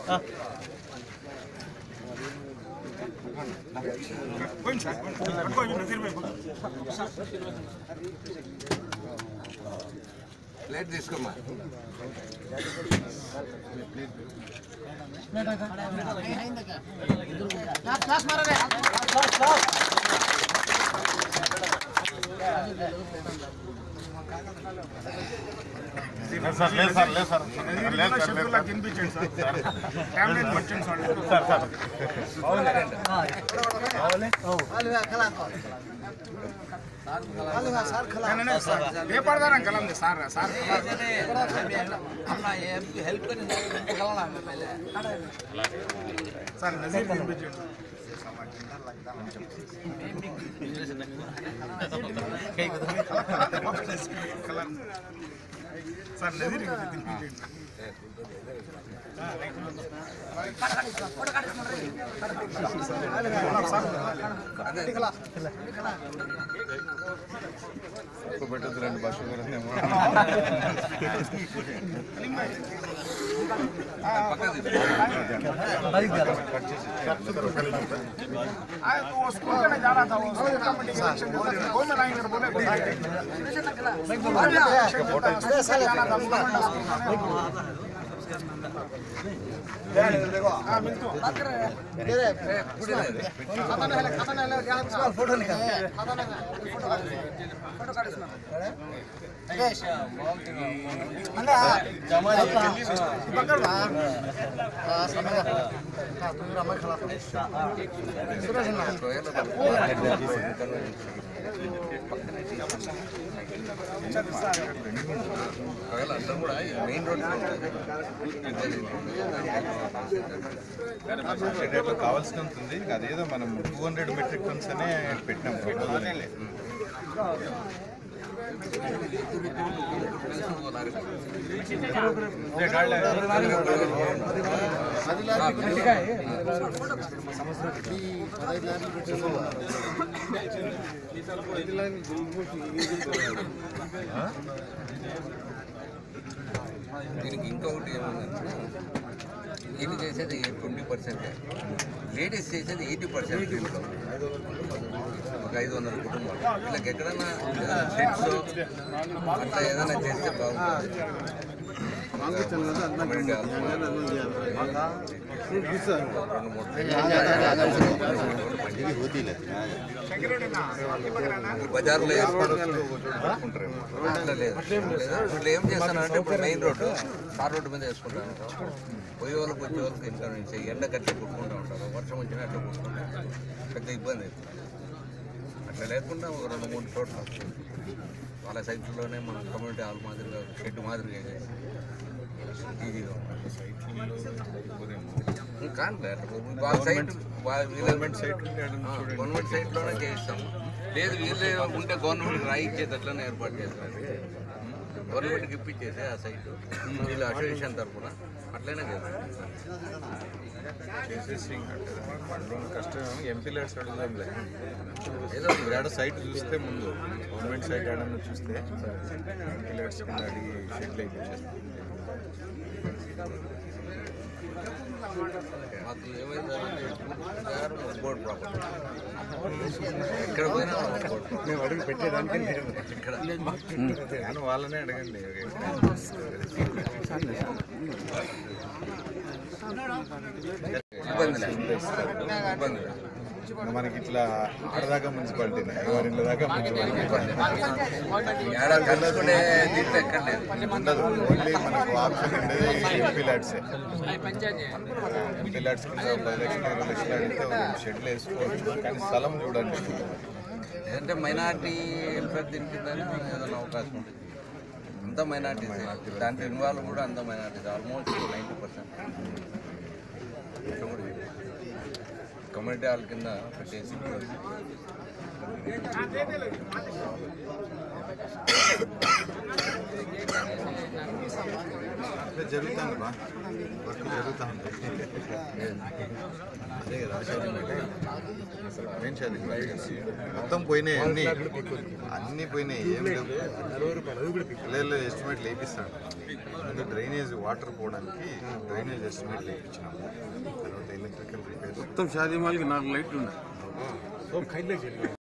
Plate తీసుకోమ్మా sir లేదు sir లేదు సార్ లేదు సార్ లేదు సార్ తినిపించండి సార్ టాబ్లెట్ పెట్టండి సార్ సార్ సార్ नहीं, नहीं, सर ये पढ़ रहा कलम दे सर सर सर नजीर తినిపించండి కలర్ సార్ నజీర్ తినిపించండి పెట్టదు రెండు బస్సులు आए तो वो स्कूल में जा रहा था वो स्कूल का मीटिंग इलेक्शन बोले वो में लाइन कर बोले बोले जाना था हाँ मिलतो फोटो निकाल फोटो काट ఒకవేళ అందరం కూడా మెయిన్ రోడ్ షెడ్యూల్లో కావాల్సినంత ఉంది ఇంకా అదేదో మనం టూ హండ్రెడ్ మెట్రిక్ టన్స్ అనే పెట్టినాం దీనికి ఇంకొకటి ఏముందంటే ఇది చేసేది ట్వంటీ పర్సెంట్ లేడీస్ చేసేది ఎయిటీ పర్సెంట్ దీంట్లో ఒక ఐదు వందల కుటుంబాలు వీళ్ళకి ఎక్కడైనా షెడ్స్ అట్లా ఏదైనా చేస్తే బాగుంటుంది కమ్యూనిటీ హాల్. రెండు మూడు ఈ బజార్లో వేసుకుంటారు అట్లా లేదు ఇట్లా ఏం చేస్తానంటే ఇప్పుడు మెయిన్ రోడ్డు తార్ రోడ్డు మీద వేసుకుంటాను పోయే వాళ్ళకి వచ్చే వాళ్ళకి ఇన్కన్వీనియన్స్ ఎండ కట్టి కుట్టుకుంటూ ఉంటారు వర్షం వచ్చినా అట్లా కుట్టుకుంటారు పెద్ద ఇబ్బంది అవుతుంది అట్లా లేకుండా ఒక రెండు మూడు చోట్ల వాళ్ళ సైట్లోనే మనం కమ్యూనిటీ హాల్ మాదిరిగా షెడ్ మాదిరిగా చేసి ఈజీగా ఉంటుంది కాదు వాళ్ళ సైట్ గవర్నమెంట్ సైట్ గవర్నమెంట్ సైట్లోనే చేయిస్తాం లేదు వీళ్ళే ఉంటే గవర్నమెంట్ రాయిచ్చేటట్లనే ఏర్పాటు చేస్తారు గవర్నమెంట్కి ఇప్పించేసి ఆ సైట్ వీళ్ళ అసోసియేషన్ తరఫున అట్లనే చేస్తారు చేసేసి పండుగ కష్టం ఎంపీ ల్యాడ్స్ అడుగుదాంలే ఏదో ఇప్పుడు ఆడ సైట్ చూస్తే ముందు గవర్నమెంట్ సైట్ ఆడన్నా చూస్తే ఎంపీ ల్యాడ్స్ కింద అడిగి షెడ్లు అయిపోయి మాకు ఏమైందంటే బోర్డు ప్రాపర్టీ ఎక్కడ పోయినా బోర్డు మేము అడిగి పెట్టేదానికి ఇక్కడ కానీ వాళ్ళనే అడగండి ఇబ్బంది లేదు ఇబ్బంది లేదు మనకి ఇట్లా ఆడదాకా మున్సిపాలిటీ ఎవరింటి దాకా మున్సిపాలిటీ ఏడా కలుసుకునే దీంట్లో ఎక్కడ లేదు ఉండదు ఓన్లీ మనకు ఆప్షన్ ఉండేది ఎంపీ ల్యాడ్స్ ఎంపీ ల్యాడ్స్ కింద పది లక్షలు ఇరవై లక్షలు అడిగితే షెడ్లు వేసుకోవచ్చు కానీ స్థలం చూడండి లేదంటే మైనార్టీ వెల్ఫేర్ దీని కింద ఏదైనా అవకాశం ఉంటుంది అంతా మైనార్టీస్ దాంట్లో ఇన్వాల్వ్ కూడా అంతా minorities almost ninety percent community hall కింద పెట్టేసి అంటే జరుగుతుంది బా వర్క్ జరుగుతూ ఉంది అదే కదా షాదీ మెయిన్ షాదీ మొత్తం పోయినాయి అన్ని అన్ని పోయినాయి ఏం లేవు పిల్లలు ఎస్టిమేట్ లేపిస్తాడు ముందు డ్రైనేజ్ వాటర్ పోవడానికి డ్రైనేజ్ ఎస్టిమేట్ లేపించినాము తర్వాత ఎలక్ట్రికల్ రిపేర్స్ మొత్తం షాదీ మాల్కి నాలుగు లైట్లు ఉన్నాయి